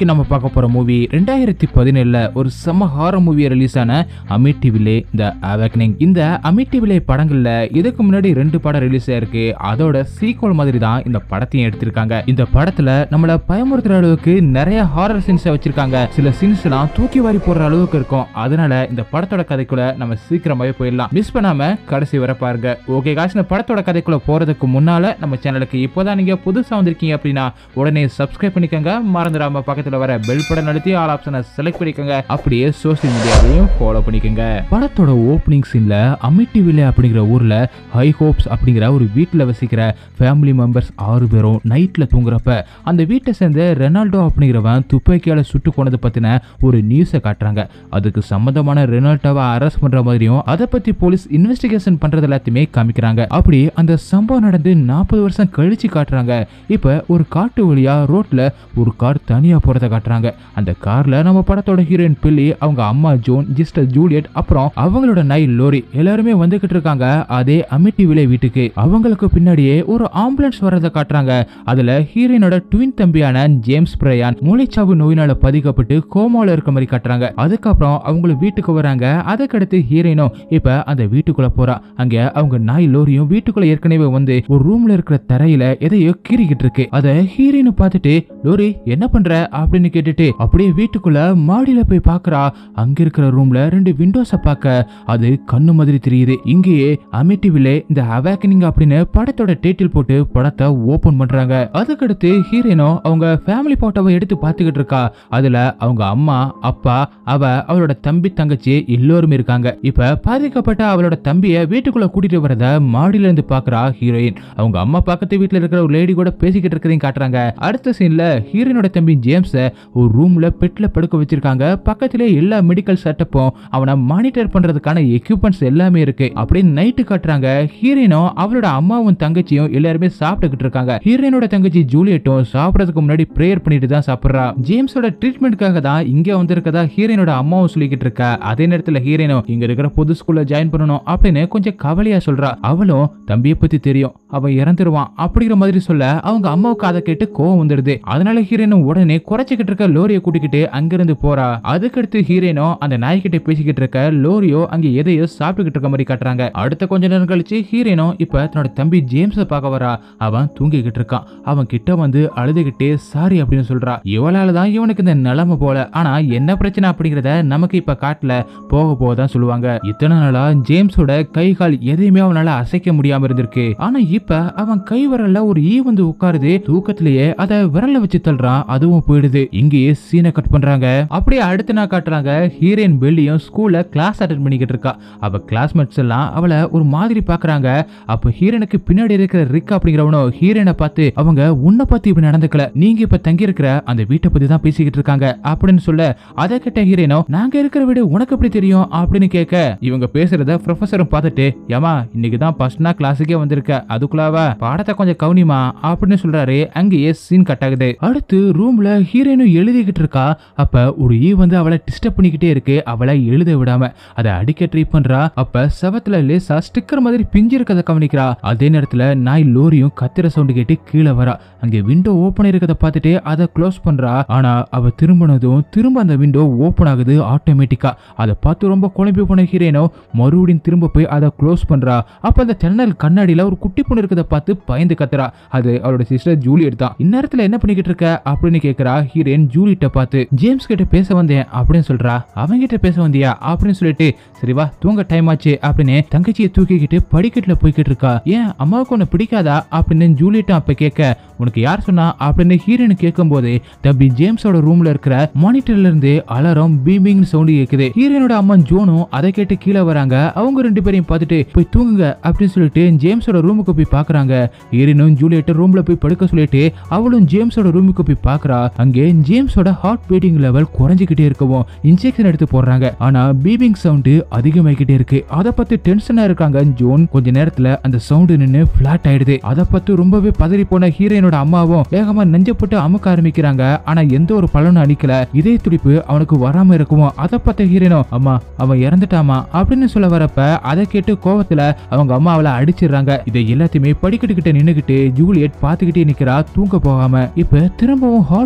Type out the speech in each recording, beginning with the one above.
இன்னைக்கு நம்ம பார்க்க போற மூவி ரெண்டாயிரத்தி பதினேழுல ஒரு செம்ம ஹாரர் மூவி ரிலீஸ் ஆன அமிட்டிவிலே த அவேக்னிங் இந்த அமிட்டிவிலே படங்கள்ல இதுக்கு முன்னாடி ரெண்டு படம் ரிலீஸ் ஆயிருக்கு அதோட சீக்வல் மாதிரி தான் இந்த படத்தையும் எடுத்திருக்காங்க இந்த படத்துல நம்மள பயமுறுத்துற அளவுக்கு நிறைய ஹாரர் சீன்ஸ் வச்சிருக்காங்க சில சீன்ஸ் எல்லாம் தூக்கி வாரி போடுற அளவுக்கு இருக்கும் அதனால இந்த படத்தோட கதைக்குள்ள நம்ம சீக்கிரமாவே போயிடலாம் மிஸ் பண்ணாம கடைசி வரை பாருங்க ஓகே காசு இந்த படத்தோட கதைக்குள்ள போறதுக்கு முன்னால நம்ம சேனலுக்கு இப்போதான் நீங்க புதுசா வந்திருக்கீங்க அப்படின்னா உடனே சப்ஸ்கிரைப் பண்ணிக்கோங்க மறந்துடாம பக்கத்துல வர பெல் பட்டன் அழுத்தி ஆல் ஆப்ஷனை செலக்ட் பண்ணிக்கோங்க அப்படியே சோஷியல் மீடியாவையும் ஃபாலோ பண்ணிக்கோங்க படத்தோட ஓப்பனிங் சீன்ல அமிட்டிவிலே அப்படிங்கிற ஊர்ல ஹை ஹோப்ஸ் அப்படிங்கிற ஒரு வீட்டுல வசிக்கிற ஃபேமிலி மெம்பர்ஸ் ஆறு பேரும் நைட்ல தூங்குறப்ப அந்த வீட்டை சேர்ந்த ரெனால்டோ அப்படிங்கிறவன் துப்பாக்கியால சுட்டு கொண்டது பத்தின ஒரு நியூஸை காட்டுறாங்க அதுக்கு சம்பந்தமான ரெனால்டோவை அரெஸ்ட் பண்ற மாதிரியும் அதை பத்தி போலீஸ் இன்வெஸ்டிகேஷன் பண்றது எல்லாத்தையுமே காமிக்கிறாங்க அப்படி அந்த சம்பவம் நடந்து நாற்பது வருஷம் கழிச்சு காட்டுறாங்க இப்ப ஒரு காட்டு வழியா ரோட்ல ஒரு கார் தனியா போறத காட்டுறாங்க அந்த கார்ல நம்ம படத்தோட ஹீரோயின் பில்லி அவங்க அம்மா ஜோன் ஜிஸ்டர் ஜூலியட் அப்புறம் அவங்களோட நாய் லோரி எல்லாருமே வந்துகிட்டு இருக்காங்க அதே அமிட்டி விலை வீட்டுக்கு அவங்களுக்கு பின்னாடியே ஒரு ஆம்புலன்ஸ் வர்றத காட்டுறாங்க அதுல ஹீரோயினோட ட்வின் தம்பியான ஜேம்ஸ் பிரயான் மூளைச்சாவு நோயினால பாதிக்கப்பட்டு கோமால இருக்க மாதிரி காட்டுறாங்க அதுக்கப்புறம் அவங்க வீட்டுக்கு வராங்க அதுக்கடுத்து ஹீரோயினும் இப்ப அந்த வீட்டுக்குள்ள போறா அங்க அவங்க நாய் லோரியும் வீட்டுக்குள்ள ஏற்கனவே வந்து ஒரு ரூம்ல இருக்கிற தரையில எதையோ கீறிக்கிட்டு இருக்கு அத ஹீரோயின் பார்த்துட்டு லோரி என்ன பண்ற அப்படின்னு கேட்டுட்டு அப்படியே வீட்டுக்குள்ள மாடியில போய் பாக்குறா அங்க இருக்கிற ரூம்ல ரெண்டு விண்டோஸ பார்க்க அது கண்ணு மாதிரி தெரியுது இங்கேயே அமிட்டிவிலே இந்த அவேக்கனிங் அப்படின்னு படத்தோட டைட்டில் போட்டு படத்தை ஓபன் பண்றாங்க அதுக்கடுத்து ஹீரோயினும் அவங்க ஃபேமிலி போட்டோவை எடுத்து பார்த்துக்கிட்டு இருக்கா அதுல அவங்க அம்மா அப்பா அவ அவளோட தம்பி தங்கச்சி எல்லோருமே இருக்காங்க இப்ப பாதிக்கப்பட்ட அவளோட தம்பிய வீட்டுக்குள்ள கூட்டிட்டு வரத மாடியில இருந்து பாக்குறா ஹீரோயின் அவங்க அம்மா பக்கத்து வீட்டுல இருக்கிற ஒரு லேடி கூட பேசிக்கிட்டு இருக்கிறதையும் காட்டுறாங்க அடுத்த சீன்ல ஹீரோயினோட தம்பி ஜேம்ஸ ஒரு ரூம்ல பெட்ல படுக்க வச்சிருக்காங்க பக்கத்திலே எல்லா மெடிக்கல் செட்டப்பும் அவனை மானிட்டர் பண்றதுக்கான எக்யூப்மெண்ட்ஸ் எல்லாமே இருக்கு அப்படியே நைட்டு காட்டுறாங்க ஹீரோயினும் அவளோட அம்மாவும் தங்கச்சியும் எல்லாருமே சாப்பிட்டுக்கிட்டு இருக்காங்க ஹீரோயினோட தங்கச்சி ஜூலியட்டும் சாப்பிடறதுக்கு முன்னாடி ப்ரேயர் பண்ணிட்டு தான் சாப்பிடுறா ஜேம்ஸோட ட்ரீட்மெண்ட்காக தான் இங்க வந்திருக்கதா ஹீரோயினோட அம்மாவும் சொல்லிக்கிட்டு இருக்கா அதே நேரத்துல ஹீரோயினும் இங்க இருக்கிற புது ஸ்கூல்ல ஜாயின் பண்ணணும் அப்படின்னு கொஞ்சம் கவலையா சொல்றா அவளும் தம்பியை பத்தி தெரியும் அவன் இறந்துருவான் அப்படிங்கிற மாதிரி சொல்ல அவங்க அம்மாவுக்கு அதை கேட்டு கோவம் வந்துடுது அதனால ஹீரோயினும் உடனே குறைச்சிக்கிட்டு இருக்க லோரியை கூட்டிக்கிட்டு அங்கிருந்து போறா அதுக்கடுத்து ஹீரோயினும் அந்த நாய்கிட்ட பேசிக்கிட்டு இருக்க லோரியோ அங்க எதையோ சாப்பிட்டுக்கிட்டு இருக்க மாதிரி காட்டுறாங்க அடுத்த கொஞ்ச நேரம் கழிச்சு ஹீரோயினும் இப்ப தன்னோட தம்பி ஜேம்ஸ பார்க்க வரா அவன் தூங்கிக்கிட்டு இருக்கான் அவன் கிட்ட வந்து அழுதுகிட்டே சாரி அப்படின்னு சொல்றா இவளால தான் இவனுக்கு இந்த நிலைமை போல ஆனா என்ன பிரச்சனை அப்படிங்கறத நமக்கு இப்ப காட்டல போக போக தான் சொல்லுவாங்க இத்தனை நாளா ஜேம்ஸோட கை கால் எதையுமே அவனால அசைக்க முடியாம இருந்திருக்கு ஆனா இப்ப அவன் கை விரல்ல ஒரு ஈ வந்து உட்காருது தூக்கத்திலேயே அத விரல்ல வச்சு தள்ளுறான் அதுவும் போயிடுது இங்கேயே சீனை கட் பண்றாங்க அப்படியே அடுத்த நாள் காட்டுறாங்க ஹீரோயின் பெல்லியும் ஸ்கூல்ல கிளாஸ் அட்டன் பண்ணிக்கிட்டு இருக்கா அவ கிளாஸ்மேட்ஸ் எல்லாம் அவளை ஒரு மாதிரி பாக்குறாங்க அப்ப ஹீரோனுக்கு பின்னாடி இருக்கிற ரிக் அப்படிங்கிறவனோ ஹீரோனை பார்த்து அவங்க உன்னை பத்தி இப்படி நடந்துக்கல நீங்க இப்ப தங்கி இருக்கிற அந்த வீட்டை பத்தி தான் பேசிக்கிட்டு இருக்காங்க அப்படின்னு சொல்ல அதை கேட்ட ஹீரோனோ நாங்க இருக்கிற வீடு உனக்கு எப்படி தெரியும் அப்படின்னு கேட்க இவங்க பேசுறத ப்ரொஃபஸரும் பார்த்துட்டு ஏமா இன்னைக்கு தான் ஃபர்ஸ்ட் நாள் கிளாஸுக்கே வந்திருக்க அதுக்குள்ளாவ பாடத்தை கொஞ்சம் கவனிமா அப்படின்னு சொல்றாரு அங்கேயே சீன் கட் ஆகுது அடுத்து ரூம்ல ஹீரோயினும் எழுதிக்கிட்டு இருக்கா அப்ப ஒரு ஈ வந்து அவளை டிஸ்டர்ப் பண்ணிக்கிட்டே இருக்கு அவளை எழுத விடாம அதை அடிக்க ட்ரை பண்றா அப்ப செவத்துல லேசா ஸ்டிக்கர் மாதிரி பிஞ்சு இருக்கதை கவனிக்கிறா அதே நேரத்துல நாய் லோரியும் கத்திர சவுண்டு கேட்டு கீழே வரா அங்க விண்டோ ஓபன் இருக்கதை பார்த்துட்டு அதை க்ளோஸ் பண்றா ஆனா அவ திரும்பினதும் திரும்ப அந்த விண்டோ ஓபன் ஆகுது ஆட்டோமேட்டிக்கா அதை பார்த்து ரொம்ப குழம்பி போன ஹீரோயினோ மறுபடியும் திரும்ப போய் அதை க்ளோஸ் பண்றா அப்ப அந்த ஜன்னல் கண்ணாடியில ஒரு குட்டி பொண்ணு இருக்கதை பார்த்து பயந்து கத்துறா அது அவளோட சிஸ்டர் ஜூலியட் தான் இந்நேரத்துல என்ன பண்ணிக்கிட்டு இருக்க அப்படின்னு கேக்குறா ஹீரோயின் ஜூலிட்ட பார்த்து ஜேம்ஸ் கிட்ட பேச வந்தேன் அப்படின்னு சொல்றா அவங்கிட்ட பேச வந்தியா அப்படின்னு சொல்லிட்டு சரி வா தூங்க டைம் ஆச்சு அப்படின்னு தங்கச்சியை தூக்கிக்கிட்டு படிக்கட்டுல போய்கிட்டு இருக்கா ஏன் அம்மாவுக்கு உன்னை பிடிக்காதா அப்படின்னு ஜூலியட்டும் அப்ப கேட்க உனக்கு யார் சொன்னா அப்படின்னு ஹீரோயின் கேட்கும் போது தம்பி ஜேம்ஸோட ரூம்ல இருக்கிற மானிட்டர்ல இருந்து அலாரம் பீமிங் சவுண்ட் கேக்குது ஹீரோயினோட அம்மா ஜோனும் அதை கேட்டு கீழே வராங்க அவங்க ரெண்டு பேரையும் பார்த்துட்டு போய் தூங்குங்க அப்படின்னு சொல்லிட்டு ஜேம்ஸோட ரூமுக்கு போய் பாக்குறாங்க ஹீரோயினும் ஜூலியட் ரூம்ல போய் படுக்க சொல்லிட்டு அவளும் ஜேம்ஸோட ரூமுக்கு போய் பாக்குறா அங்கே ஜேம்ஸோட ஹார்ட் பீட்டிங் லெவல் குறைஞ்சிக்கிட்டே இருக்கவும் இன்ஜெக்ஷன் எடுத்து போடுறாங்க ஆனா பீபிங் சவுண்டு அதிகமாகிக்கிட்டே இருக்கு அதை பத்தி டென்ஷனா இருக்காங்க ஜோன் கொஞ்ச நேரத்துல அந்த சவுண்டு நின்னு பிளாட் ஆயிடுது அதை பத்தி ரொம்பவே பதறி போன ஹீரோயினோட அம்மாவும் வேகமா நெஞ்ச போட்டு அமுக்க ஆரம்பிக்கிறாங்க ஆனா எந்த ஒரு பலனும் அளிக்கல இதய துடிப்பு அவனுக்கு வராம இருக்குமோ அதை பார்த்த ஹீரோயினோ அம்மா அவன் இறந்துட்டாமா அப்படின்னு சொல்ல வரப்ப அதை கேட்டு கோவத்துல அவங்க அம்மா அவளை அடிச்சிடுறாங்க இதை எல்லாத்தையுமே படிக்கட்டு கிட்ட நின்னுகிட்டு ஜூலியட் பாத்துக்கிட்டே நிக்கிறா தூங்க போகாம இப்ப திரும்பவும் ஹார்ட் பீட்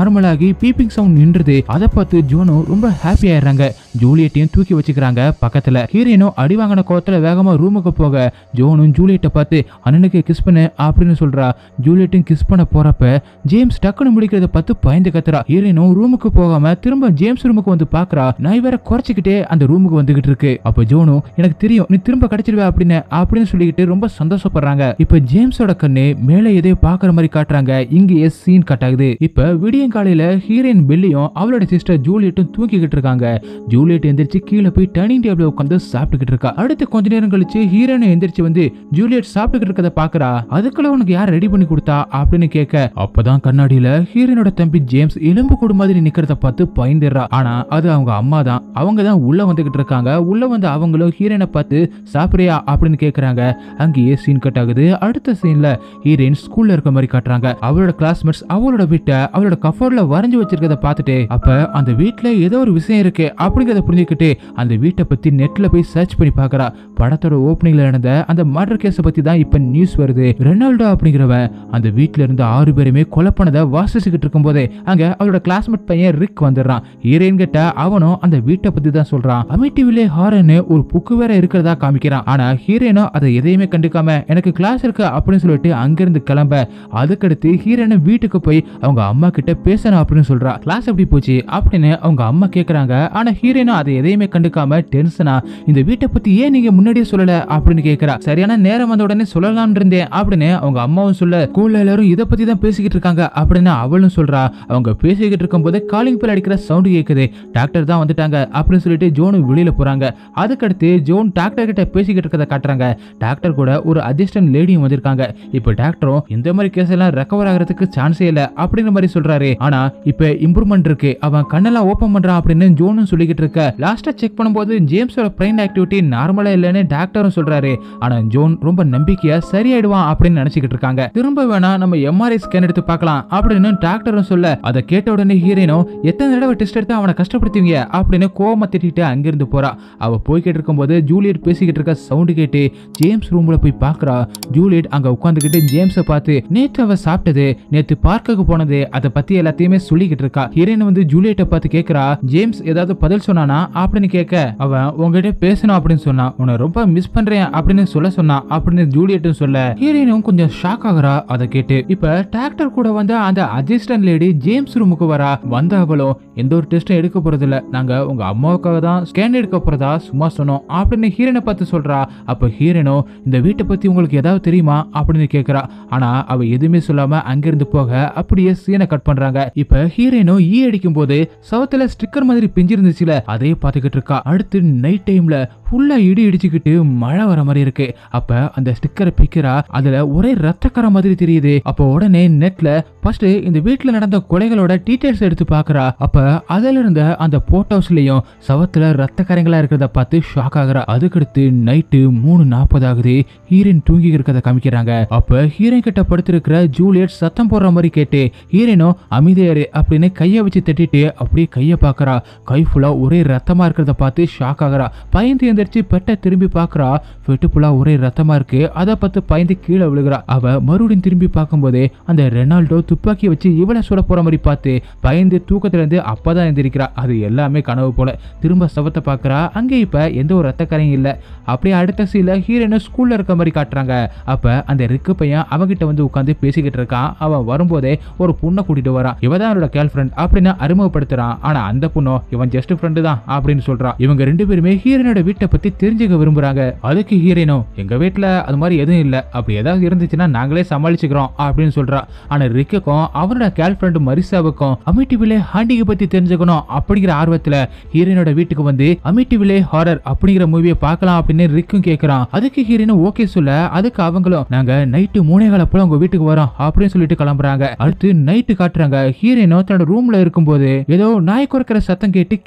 நார்மலாகி பீப்பிங் சவுண்ட் நின்றுது அதை பார்த்து ஜோனும் ரொம்ப ஹாப்பி ஆயிடுறாங்க ஜூலியட்டையும் தூக்கி வச்சுக்கிறாங்க பக்கத்துல ஹீரோயினும் அடி வாங்கின கோவத்துல வேகமா ரூமுக்கு போக ஜோனும் ஜூலியட்டை பார்த்து அண்ணனுக்கு கிஸ் பண்ணு அப்படின்னு சொல்றா ஜூலியட்டும் கிஸ் பண்ண போறப்ப ஜேம்ஸ் டக்குன்னு முடிக்கிறத பார்த்து பயந்து கத்துறா ஹீரோயினும் ரூமுக்கு போகாம திரும்ப ஜேம்ஸ் ரூமுக்கு வந்து பாக்குறா நாய் வேற குறைச்சிக்கிட்டே அந்த ரூமுக்கு வந்துகிட்டு இருக்கு அப்ப ஜோனும் எனக்கு தெரியும் நீ திரும்ப கிடைச்சிருவே அப்படின்னு அப்படின்னு சொல்லிக்கிட்டு ரொம்ப சந்தோஷப்படுறாங்க இப்ப ஜேம்ஸோட கண்ணு மேலே எதையோ பாக்குற மாதிரி காட்டுறாங்க இங்கேயே சீன் கட் ஆகுது இப்ப விடியன் காலையில ஹீரோயின் பெல்லியும் அவளோட சிஸ்டர் ஜூலியட்டும் தூங்கிக்கிட்டு இருக்காங்க ஜூலியட் எந்திரிச்சு கீழே போய் டைனிங் டேபிள் உட்காந்து சாப்பிட்டுக்கிட்டு இருக்கா அடுத்து கொஞ்ச நேரம் கழிச்சு ஹீரோயின் எந்திரிச்சு வந்து ஜூலியட் சாப்பிட்டுக்கிட்டு இருக்கத பாக்குறா அதுக்குள்ள உனக்கு யார் ரெடி பண்ணி கொடுத்தா அப்படின்னு கேட்க அப்பதான் கண்ணாடியில ஹீரோயினோட தம்பி ஜேம்ஸ் எலும்பு கூடு மாதிரி நிக்கிறத பார்த்து பயந்துடுறா ஆனா அது அவங்க அம்மா தான் அவங்க தான் உள்ள வந்துகிட்டு இருக்காங்க உள்ள வந்து அவங்களும் ஹீரோயினை பார்த்து சாப்பிடுறியா அப்படின்னு கேக்குறாங்க அங்கேயே சீன் கட் ஆகுது அடுத்த சீன்ல ஹீரோயின் ஸ்கூல்ல இருக்க மாதிரி காட்டுறாங்க அவளோட கிளாஸ்மேட்ஸ் அவளோட வீட்டை அவளோட கஃபோர்ட்ல வரைஞ்சு வச்சிருக்கத பார்த்துட்டு அப்ப அந்த வீட்ல ஏதோ ஒரு விஷயம் இருக்கு அப்படிங்கறத புரிஞ்சுக்கிட்டு அந்த வீட்டை பத்தி நெட்ல போய் சர்ச் பண்ணி பார்க்கறா படத்தோட ஓப்பனிங்ல நடந்த அந்த மர்டர் கேஸ பத்தி தான் இப்ப நியூஸ் வருது ரெனால்டோ அப்படிங்கிறவன் அந்த வீட்ல இருந்த ஆறு பேருமே கொலை பண்ணதை வாசிச்சுக்கிட்டு இருக்கும்போதே அங்க அவளோட கிளாஸ்மேட் பையன் ரிக் வந்துடுறான் ஹீரோயின் கிட்ட அவனும் அந்த வீட்டை பத்தி தான் சொல்றான் அமிட்டிவிலே ஹாரன்னு ஒரு புக்கு வேற இருக்கிறதா காமிக்கிறான் ஆனா ஹீரோயினோ அதை எதையுமே கண்டுக்காம எனக்கு கிளாஸ் இருக்கு அப்படின்னு சொல்லிட்டு அங்கிருந்து கிளம்ப அதுக்கடுத்து ஹீரோயின் வீட்டுக்கு போய் அவங்க அம்மா கிட்ட பேசணும் அப்படின்னு சொல்றா கிளாஸ் எப்படி போச்சு அப்படின்னு அவங்க அம்மா கேக்குறாங்க ஆனா ஹீரோயினோ அதை எதையுமே கண்டுக்காம டென்ஷனா இந்த வீட்டை பத்தி ஏன் நீங்க முன்னாடியே சொல்லல அப்படின்னு கேக்குறா சரியான நேரம் வந்த உடனே சொல்லலாம்னு இருந்தேன் அப்படின்னு அவங்க அம்மாவும் சொல்ல ஸ்கூல்ல எல்லாரும் இதை பத்தி தான் பேசிக்கிட்டு இருக்காங்க அப்படின்னு அவளும் சொல்றா அவங்க பேசிக்கிட்டு இருக்கும்போது காலிங் பெல் அடிக்கிற சவுண்ட் கேக்குது டாக்டர் தான் வந்துட்டாங்க அப்படின்னு சொல்லிட்டு ஜோனும் வெளியில போறாங்க அதுக்கடுத்து ஜோன் டாக்டர் கிட்ட பேசிக்கிட்டு இருக்கதை காட்டுறாங்க டாக்டர் கூட ஒரு அசிஸ்டன்ட் லேடியும் வந்திருக்காங்க இப்போ டாக்டரும் இந்த மாதிரி கேஸ் எல்லாம் ரெக்கவர் ஆகிறதுக்கு சான்ஸே இல்ல அப்படிங்கிற மாதிரி சொல்றாரு ஆனா இப்ப இம்ப்ரூவ்மெண்ட் இருக்கு அவன் கண்ணெல்லாம் ஓபன் பண்றான் அப்படின்னு ஜோனும் சொல்லிக்கிட்டு இருக்க லாஸ்டா செக் பண்ணும்போது ஜேம்ஸோட பிரெயின் ஆக்டிவிட்டி நார்மலா இல்லைன்னு டாக்டரும் சொல்றாரு ஆனா ஜோன் ரொம்ப நம்பிக்கையா சரியாயிடுவான் அப்படின்னு நினைச்சுக்கிட்டு இருக்காங்க திரும்ப வேணா நம்ம எம்ஆர்ஐ ஸ்கேன் எடுத்து பார்க்கலாம் அப்படின்னு டாக்டரும் சொல்ல அதை கேட்ட உடனே ஹீரோனும் எத்தனை தடவை டெஸ்ட் எடுத்து அவனை கஷ்டப்படுத்துவீங்க அப்படின்னு கோவமா திட்டிட்டு அங்கிருந்து போறா அவ போய்கிட்டு இருக்கும்போது ஜூலியட் பேசிக்கிட்டு இருக்க சவுண்டு கேட்டு ஜேம்ஸ் ரூம்ல போய் பார்க்கறா ஜூலியட் அங்க உட்காந்துக்கிட்டு ஜேம்ஸை பார்த்து நேத்து அவ சாப்பிட்டது நேத்து பார்க்குக்கு போனது அதை பத்தி எல்லாத்தையுமே சொல்லிக்கிட்டு இருக்கா ஹீரோயின் வந்து ஜூலியட்டை பார்த்து கேக்குறா ஜேம்ஸ் ஏதாவது பதில் சொன்னானா அப்படின்னு கேட்க அவன் உங்ககிட்ட பேசணும் அப்படின்னு சொன்னான் உன்னை ரொம்ப மிஸ் பண்றேன் அப்படின்னு சொல்ல சொன்னான் அப்படின்னு ஜூலியட்டும் சொல்ல ஹீரோயினும் கொஞ்சம் ஷாக் ஆகுறா அதை கேட்டு இப்ப டாக்டர் கூட வந்த அந்த அசிஸ்டன்ட் லேடி ஜேம்ஸ் ரூமுக்கு வரா வந்த அவளும் எந்த ஒரு டெஸ்டும் எடுக்க போறது இல்ல நாங்க உங்க அம்மாவுக்காக தான் ஸ்கேன் எடுக்க போறதா சும்மா சொன்னோம் அப்படின்னு ஹீரோனை பார்த்து சொல்றா அப்ப ஹீரோனும் இந்த வீட்டை பத்தி உங்களுக்கு ஏதாவது தெரியுமா அப்படின்னு கேக்குறா ஆனா அவ எதுவுமே சொல்லாம அங்கிருந்து போக அப்படியே சீனை கட் பண்றாங்க இப்ப ஹீரோயினும் ஈ அடிக்கும் போது சவத்துல ஸ்டிக்கர் மாதிரி பிஞ்சிருந்துச்சுல அதே பார்த்துக்கிட்டு இருக்கா அடுத்து நைட் டைம்ல ஃபுல்லா இடி இடிச்சுக்கிட்டு மழை வர மாதிரி இருக்கு அப்ப அந்த ஸ்டிக்கரை பிக்கிறா அதுல ஒரே ரத்தக்கரை மாதிரி தெரியுது அப்ப உடனே நெட்ல ஃபர்ஸ்ட் இந்த வீட்ல நடந்த கொலைகளோட டீடைல்ஸ் எடுத்து பாக்குறா அப்ப அதுல இருந்த அந்த போட்டோஸ்லயும் சவத்துல ரத்தக்கரைங்களா இருக்கிறத பார்த்து ஷாக் ஆகுறா அதுக்கடுத்து நைட்டு மூணு நாற்பது ஆகுது ஹீரோயின் தூங்கி இருக்கிறத காமிக்கிறாங்க அப்ப ஹீரோயின் கிட்ட படுத்திருக்கிற ஜூலியட் சத்தம் போடுற மாதிரி கேட்டு ஹீரோயினும் அமைதியாரு அப்படின்னு கையை வச்சு தட்டிட்டு அப்படியே கையை பார்க்கறா கை ஃபுல்லா ஒரே ரத்தமா இருக்கிறத பார்த்து ஷாக் ஆகுறா பயந்து எந்திரிச்சு பெட்டை திரும்பி பார்க்கறா வெட்டு ஃபுல்லா ஒரே ரத்தமா இருக்கு அதை பார்த்து பயந்து கீழே விழுகிறா அவ மறுபடியும் திரும்பி பார்க்கும்போதே அந்த ரெனால்டோ துப்பாக்கி வச்சு இவளை சுட போற மாதிரி பார்த்து பயந்து தூக்கத்துல இருந்து அப்பதான் எந்திரிக்கிறா அது எல்லாமே கனவு போல திரும்ப சவத்தை பார்க்கறா அங்கே இப்ப எந்த ஒரு ரத்தக்கரையும் இல்ல அப்படியே அடுத்த சீல ஹீரோயின் ஸ்கூல்ல இருக்க மாதிரி காட்டுறாங்க அப்ப அந்த ரிக்கு பையன் அவகிட்ட வந்து உட்காந்து பேசிக்கிட்டு இருக்கான் அவன் வரும்போதே ஒரு பொண்ணை கூட்டிட்டு வரான் இவ தான் அவரோட கேர்ள் ஃப்ரெண்ட் அப்படின்னு அறிமுகப்படுத்துறான் ஆனா அந்த பொண்ணோ இவன் ஜஸ்ட் ஃப்ரெண்டு தான் அப்படின்னு சொல்றான் இவங்க ரெண்டு பேருமே ஹீரோனோட வீட்டை பத்தி தெரிஞ்சுக்க விரும்புறாங்க அதுக்கு ஹீரோயினோ எங்க வீட்ல அது மாதிரி எதுவும் இல்ல அப்படி ஏதாவது இருந்துச்சுன்னா நாங்களே சமாளிச்சுக்கிறோம் அப்படின்னு சொல்றா ஆனா ரிக்குக்கும் அவனோட கேர்ள் ஃப்ரெண்டு மரிசாவுக்கும் அமிட்டிவிலே ஹாண்டிகை பத்தி தெரிஞ்சுக்கணும் அப்படிங்கிற ஆர்வத்துல ஹீரோனோட வீட்டுக்கு வந்து அமிட்டிவிலே ஹாரர் அப்படிங்கிற மூவியை பார்க்கலாம் அப்படின்னு ரிக்கும் கேக்குறான் அதுக்கு ஹீரோயின் ஓகே சொல்ல அதுக்கு அவங்களும் நாங்க நைட்டு மூணே கால போல உங்க வீட்டுக்கு வரோம் அப்படின்னு சொல்லிட்டு கிளம்புறாங்க அடுத்து நைட்டு காட்டுறாங்க ஹீரோயினோ தன்னோட ரூம்ல இருக்கும்போது ஏதோ நாய் குறைக்கிற சத்தம் கேட்டு கீழே வரா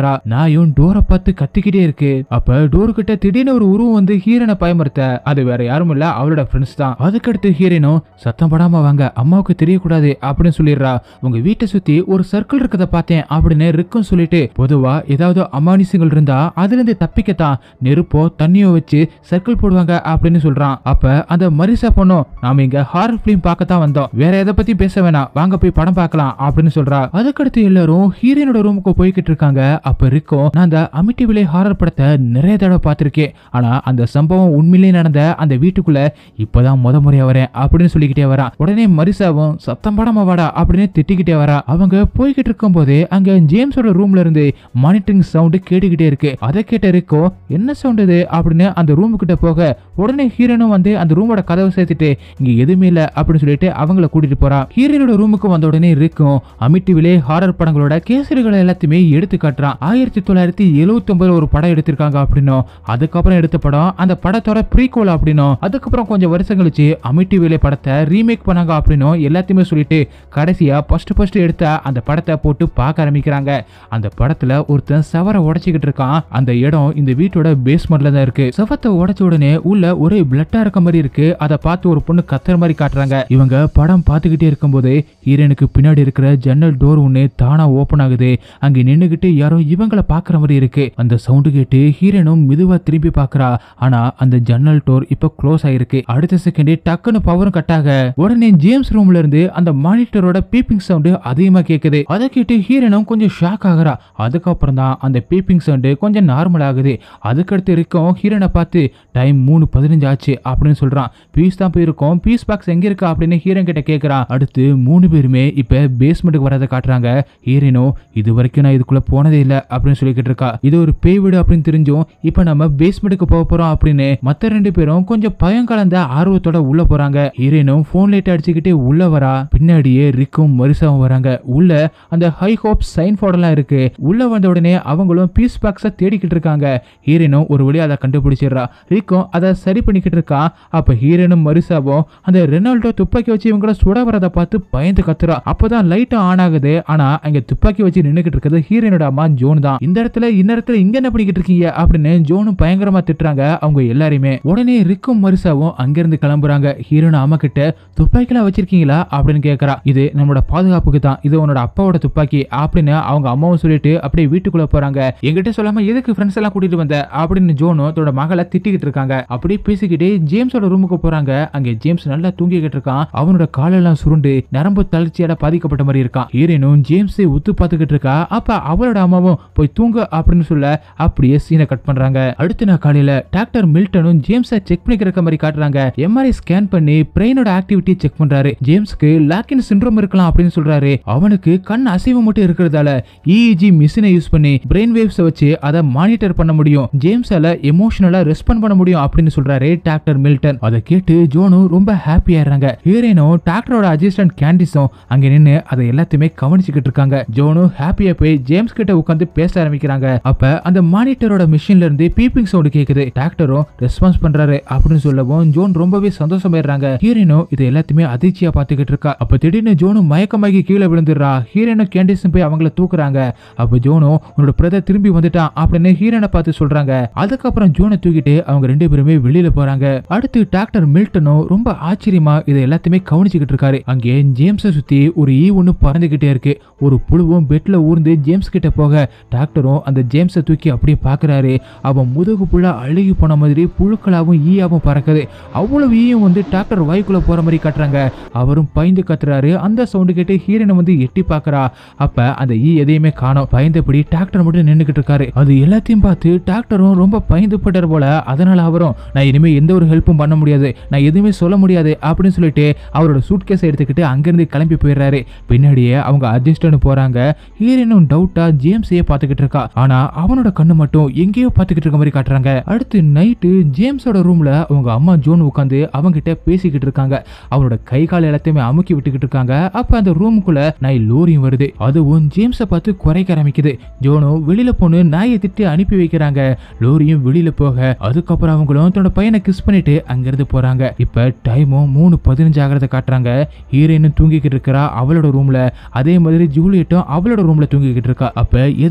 வரா நாயும் டோரை பார்த்து கத்திக்கிட்டே இருக்கு அப்ப டோரு கிட்ட திடீர்னு ஒரு உருவம் வந்து ஹீரனை பயமுறுத்த அது வேற யாரும் இல்ல அவளோட ஃப்ரெண்ட்ஸ் தான் அதுக்கடுத்து ஹீரனும் சத்தம் படாம வாங்க அம்மாவுக்கு தெரியக்கூடாது அப்படின்னு சொல்லிடுறா உங்க வீட்டை சுத்தி ஒரு சர்க்கிள் இருக்கத பார்த்தேன் அப்படின்னு ரிக்கும் சொல்லிட்டு பொதுவா ஏதாவது அமானுஷங்கள் இருந்தா அதுல இருந்து தப்பிக்கத்தான் நெருப்போ தண்ணியோ வச்சு சர்க்கிள் போடுவாங்க அப்படின்னு சொல்றான் அப்ப அந்த மரிசா பொண்ணும் நாம இங்க ஹாரர் பிலிம் பார்க்கத்தான் வந்தோம் வேற எதை பத்தி பேச வேணாம் வாங்க போய் படம் பார்க்கலாம் அப்படின்னு சொல்றா அதுக்கடுத்து எல்லாரும் ஹீரோனோட ரூமுக்கு போய்கிட்டு இருக்காங்க அப்ப ரிக்கும் நான் அந்த அமிட்டிவிலே ஹாரர் படத்தை நிறைய தடவை பார்த்திருக்கேன் ஆனா அந்த சம்பவம் உண்மையிலேயே நடந்த அந்த வீட்டுக்குள்ள இப்பதான் முத முறையா வரேன் அப்படின்னு சொல்லிக்கிட்டே வரா உடனே மரிசாவும் சத்தம் படாம வாடா அப்படின்னு திட்டிக்கிட்டே வரா அவங்க போய்கிட்டு இருக்கும் போதே அங்க ஜேம்ஸோட ரூம்ல இருந்து மானிட்டரிங் சவுண்ட் கேட்டுக்கிட்டே இருக்கு அதை கேட்ட இருக்கோ என்ன சவுண்ட் இது அப்படின்னு அந்த ரூம் கிட்ட போக உடனே ஹீரோனும் வந்து அந்த ரூமோட கதவை சேர்த்துட்டு இங்க எதுவுமே இல்ல அப்படின்னு சொல்லிட்டு அவங்கள கூட்டிட்டு போறா ஹீரோனோட ரூமுக்கு வந்த உடனே இருக்கும் அமிட்டிவிலே ஹாரர் படங்களோட கேசரிகளை எல்லாத்தையுமே எடுத்து காட்டுறான் ஆயிரத்தி தொள்ளாயிரத்தி எழுவத்தி ஒரு படம் எடுத்திருக்காங்க அப்படின்னும் அதுக்கப்புறம் எடுத்த படம் அந்த படத்தோட ப்ரீகோல் அப்படின்னும் அதுக்கப்புறம் கொஞ்சம் வருஷம் கழிச்சு அமிட்டிவிலே படத்தை ரீமேக் பண்ணாங்க அப்படின்னும் எல்லாத்தையுமே சொல்லிட்டு கடைசியா ஃபர்ஸ்ட் ஃபர்ஸ்ட் எடுத்த அந்த படத்தை போட்டு பார்க்க ஆரம்பிக்கிறாங்க அந்த படத்துல ஒருத்தன் சவரை உடைச்சிக்கிட்டு இருக்கான் அந்த இடம் இந்த வீட்டோட பேஸ்மெண்ட்ல தான் இருக்கு சவத்தை உடைச்ச உடனே உள்ள ஒரே பிளட்டா இருக்க மாதிரி இருக்கு அதை பார்த்து ஒரு பொண்ணு கத்துற மாதிரி காட்டுறாங்க இவங்க படம் பார்த்துக்கிட்டே இருக்கும்போது ஹீரோனுக்கு பின்னாடி இருக்கிற ஜன்னல் டோர் ஒன்று தானா ஓபன் ஆகுது அங்க நின்னுகிட்டு யாரோ இவங்கள பாக்குற மாதிரி இருக்கு அந்த சவுண்டு கேட்டு ஹீரோனும் மெதுவா திரும்பி பாக்குறா ஆனா அந்த ஜன்னல் டோர் இப்ப க்ளோஸ் ஆயிருக்கு அடுத்த செகண்டே டக்குன்னு பவரும் கட் ஆக உடனே ஜேம்ஸ் ரூம்ல இருந்து அந்த மானிட்டரோட பீப்பிங் சவுண்டு அதிகமா கேக்குது அதை கேட்டு ஹீரோனும் கொஞ்சம் ஷாக் ஆகுறா அதுக்கப்புறம் தான் அந்த பீப்பிங் சவுண்டு கொஞ்சம் நார்மல் ஆகுது அதுக்கடுத்து இருக்கும் ஹீரோனை பார்த்து டைம் மூணு பதினஞ்சு ஆச்சு அப்படின்னு சொல்றான் பீஸ் தான் போயிருக்கோம் பீஸ் பாக்ஸ் எங்க இருக்கா அப்படின்னு ஹீரோன் கிட்ட கேக்குறான் அடுத்து மூணு பேருமே இப்ப பேஸ்மெண்ட்டுக்கு வரதை காட்டுறாங்க ஹீரோனும் இது வரைக்கும் நான் இதுக்குள்ள போனதே இல்ல அப்படின்னு சொல்லிக்கிட்டு இருக்கா இது ஒரு பேய் வீடு அப்படின்னு தெரிஞ்சும் இப்ப நம்ம பேஸ்மெண்ட்டுக்கு போக போறோம் அப்படின்னு மத்த ரெண்டு பேரும் கொஞ்சம் பயம் கலந்த ஆர்வத்தோட உள்ள போறாங்க ஹீரோனும் போன் லைட் அடிச்சுக்கிட்டே உள்ள வரா பின்னாடியே ரிக்கும் மரிசாவும் வராங்க உள்ள அந்த ஹை ஹோப் சைன் போர்டெல்லாம் இருக்கு உள்ள வந்த உடனே அவங்களும் பீஸ் பாக்ஸை தேடிக்கிட்டு இருக்காங்க ஹீரோனும் ஒரு வழியா அதை கண்டுபிடிச்சிடுறா ரிக்கும் அதை சரி பண்ணிக்கிட்டு இருக்கான் அப்ப ஹீரோனும் மரிசாவும் அந்த ரெனால்டோ துப்பாக்கி வச்சு இவங்கள சுட வரதை பார்த்து பயந்து கத்துறா அப்பதான் லைட்டும் ஆன் ஆகுது ஆனா அங்க துப்பாக்கி வச்சு நின்னுக்கிட்டு இருக்கிறது ஹீரோனோட அம்மா ஜோன் தான் இந்த இடத்துல இந்த இடத்துல இங்க என்ன பண்ணிக்கிட்டு இருக்கீங்க அப்படின்னு ஜோனும் பயங்கரமா திட்டுறாங்க அவங்க எல்லாரையுமே உடனே ரிக்கும் மரிசாவும் அங்கிருந்து கிளம்புறாங்க ஹீரோன அம்மா கிட்ட துப்பாக்கிலாம் வச்சிருக்கீங்களா அப்படின்னு கேக்குறா இது நம்மளோட பாதுகாப்புக்கு தான் இது உன்னோட அப்பாவோட துப்பாக்கி அப்படின்னு அவங்க அம்மாவும் சொல்லிட்டு அப்படியே வீட்டுக்குள்ள போறாங்க என்கிட்ட சொல்லாம எதுக்கு ஃப்ரெண்ட்ஸ் எல்லாம் கூட்டிட்டு வந்த அப்படின்னு ஜோனும் தன்னோட மகளை திட்டிக்கிட்டு இருக்காங்க அப்படியே பேசிக்கிட்டே ஜேம்ஸோட ரூமுக்கு போறாங்க அங்க ஜேம்ஸ் நல்லா தூங்கிக்கிட்டு இருக்கான் அவனோட காலெல்லாம் சுருண்டு நரம்பு தளர்ச்சியால பாதிக்கப்பட்ட மாதிரி இருக்கான் ஹீரோனும் ஜேம்ஸை உத்து பார்த்துக்கிட்டு இருக்கா அப்ப அவளோட அம்மாவும் போய் தூங்க அப்படின்னு சொல்ல அப்படியே சீனை கட் பண்றாங்க அடுத்த நாள் காலையில டாக்டர் மில்டனும் ஜேம்ஸை செக் பண்ணிக்கிற மாதிரி காட்டுறாங்க எம்ஆர்ஐ ஸ்கேன் பண்ணி பிரெயினோட ஆக்டிவிட்டி செக் பண்றாரு ஜேம்ஸ்க்கு லாக்கின் சிண்ட்ரோம் இருக்கலாம் அப்படின்னு சொல்றாரு அவனுக்கு கண் அசைவு மட்டும் இருக்கிறதால இஇஜி மிஷினை யூஸ் பண்ணி பிரெயின் வேவ்ஸை வச்சு அதை மானிட்டர் பண்ண முடியும் ஜேம்ஸால எமோஷனலா ரெஸ்பாண்ட் பண்ண முடியும் அப்படின்னு சொல்றாரு டாக்டர் மில்டன் அதை கேட்டு ஜோனும் ரொம்ப ஹாப்பி ஆயிடுறாங்க ஹீரோயினும் டாக்டரோட அசிஸ்டன்ட் கேண்டிஸும் அங்க நின்னு அதை எல்லாத்தையுமே கவனிச்சுக்கிட்டு இருக்காங்க ஜோனும் ஹாப்பியா போய் ஜேம்ஸ் கிட்ட உட்காந்து பேச ஆரம்பிக்கிறாங்க அப்ப அந்த மானிட்டரோட மிஷின்ல இருந்து பீப்பிங் சவுண்ட் கேக்குது டாக்டரும் ரெஸ்பான்ஸ் பண்றாரு அப்படின்னு சொல்லவும் ஜோன் ரொம்பவே சந்தோஷமாயிடுறாங்க ஹீரோயினும் இது எல்லாத்தையுமே அதிர்ச்சியா பாத்துக்கிட்டு இருக்கா அப்ப திடீர்னு ஜோனும் மயக்கமாகி கீழே விழுந்துடுறா ஹீரோயினும் கேண்டிஸும் போய் அவங்கள தூக்குறாங்க அப்ப ஜோனும் உன்னோட பிரதர் திரும்பி வந்துட்டான் அப்படின்னு ஹீரோனை பார்த்து சொல்றாங்க அதுக்கப்புறம் ஜோனை தூக்கிட்டு அவங்க ரெண்டு பேருமே வெளியில போறாங்க அடுத்து டாக்டர் மில்டனும் ரொம்ப ஆச்சரியமா இதை எல்லாத்தையுமே கவனிச்சுக்கிட்டு இருக்காரு அங்கே ஜேம்ஸை சுத்தி ஒரு ஈ ஒண்ணு பறந்துகிட்டே இருக்கு ஒரு புழுவும் பெட்ல ஊர்ந்து ஜேம்ஸ் கிட்ட போக டாக்டரும் அந்த ஜேம்ஸை தூக்கி அப்படியே பாக்குறாரு அவன் முதுகு புள்ள அழுகி போன மாதிரி புழுக்களாவும் ஈயாவும் பறக்குது அவ்வளவு ஈயும் வந்து டாக்டர் வாய்க்குள்ள போற மாதிரி காட்டுறாங்க அவரும் பயந்து கத்துறாரு அந்த சவுண்டு கேட்டு ஹீரோனை வந்து எட்டி பாக்குறா அப்ப அந்த ஈ எதையுமே காணோம் பயந்தபடி டாக்டர் மட்டும் நின்னுகிட்டு இருக்காரு அது எல்லாத்தையும் பார்த்து டாக்டரும் ரொம்ப பயந்து போட்டார் போல அதனால அவரும் நான் இனிமே எந்த ஒரு ஹெல்ப்பும் பண்ண முடியாது நான் எதுவுமே சொல்ல முடியாது அப்படின்னு சொல்லிட்டு அவரோட சூட்கேஸ் எடுத்துக்கிட்டு அங்கிருந்து கிளம்பி போயிடுறாரு பின்னாடியே அவங்க அட்ஜஸ்டன் போறாங்க ஹீரோனும் டவுட்டா ஜேம்ஸையே பார்த்துக்கிட்டு இருக்கா ஆனா அவனோட கண்ணு மட்டும் எங்கேயோ பார்த்துக்கிட்டு இருக்க மாதிரி காட்டுறாங்க அடுத்து நைட்டு ஜேம்ஸோட ரூம்ல அவங்க அம்மா ஜோன் உட்காந்து அவங்கிட்ட பேசிக்கிட்டு இருக்காங்க அவனோட கை கால் எல்லாத்தையுமே அமுக்கி விட்டுக்கிட்டு இருக்காங்க அப்ப அந்த ரூமுக்குள்ள நாய் லோரியும் வருது அதுவும் ஜேம்ஸை பார்த்து குறைக்க ஆரம்பிக்குது ஜோனும் வெளியில போன்னு நாயை திட்டி அனுப்பி வைக்கிறாங்க லோரியும் வெளியில போக அதுக்கப்புறம் அவங்களும் தன்னோட பையனை கிஸ் பண்ணிட்டு அங்கிருந்து போறாங்க இப்ப டைமும் மூணு பதினஞ்சு ஆகிறத காட்டுறாங்க ஹீரோயினும் தூங்கிக்கிட்டு இருக்கிறா அவளோட ரூம்ல அதே மாதிரி ஜூலியட்டும் அவளோட ரூம்ல தூங்கிக்கிட்டு இருக்கா அப்ப எதிர